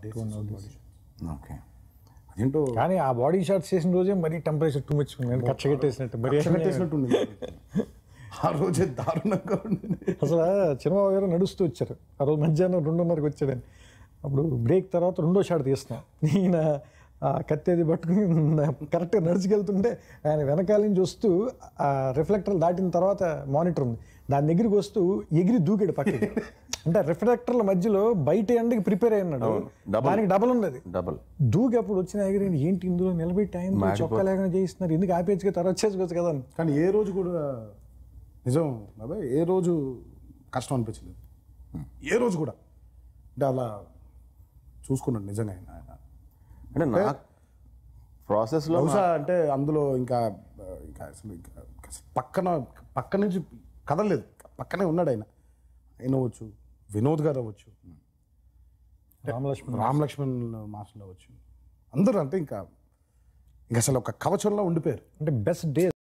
Days okay అదేంటో కానీ ఆ బాడీ షాట్స్ చేసిన రోజే మరీ టెంపరేచర్ టూ మచ్ కచ్చగట్టేసినట్టు మరి కట్టేసినట్టు ఉండింది ఆ రోజే దారుణంగా ఉండింది అసలు చిన్నబాబు గారు నడుస్తూ వచ్చారు ఆ రోజు మధ్యాహ్నం రెండున్నరకు వచ్చాడని అప్పుడు బ్రేక్ తర్వాత రెండో షాట్ తీస్తున్నాం ఈయన ఆ కత్తేది పట్టుకుని కరెక్ట్గా నడుచుకెళ్తుంటే ఆయన వెనకాల నుంచి వస్తూ ఆ రిఫ్లెక్టర్ దాటిన తర్వాత మానిటర్ ఉంది దాని దగ్గరికి వస్తూ ఎగిరి దూకాడు పక్కకి అంటే రిఫ్లెక్టర్ల మధ్యలో బయట ఎండకి ప్రిపేర్ అయ్యాడు double. దానికి డబల్ ఉన్నది డబల్ దూకి అప్పుడు వచ్చిన ఎగిరి ఏంటి ఇందులో నిలబెట్టి ఆయన చొక్కా లేకుండా చేయిస్తున్నారు ఎందుకు ఆపేచ్చుగా తర్వాత చేసుకోవచ్చు కదా అని కానీ ఏ రోజు కూడా నిజం బాబాయ్ ఏ రోజు కష్టం అనిపించలేదు ఏ రోజు కూడా అంటే అలా చూసుకున్నాడు నిజంగా ఆయన ఆయన అంటే నా ప్రాసెస్లో బహుశా అంటే అందులో ఇంకా ఇంకా అసలు ఇంకా అసలు పక్కన పక్క నుంచి కదలలేదు పక్కనే ఉన్నాడు ఆయన ఆయన అవ్వచ్చు వినోద్ గారు అవ్వచ్చు రామలక్ష్మణ్ రామ్ లక్ష్మణ్ మాస్టర్ అవ్వచ్చు అందరూ అంటే ఇంకా ఇంకా అసలు ఒక కవచంలో ఉండిపోయారు అంటే బెస్ట్ డే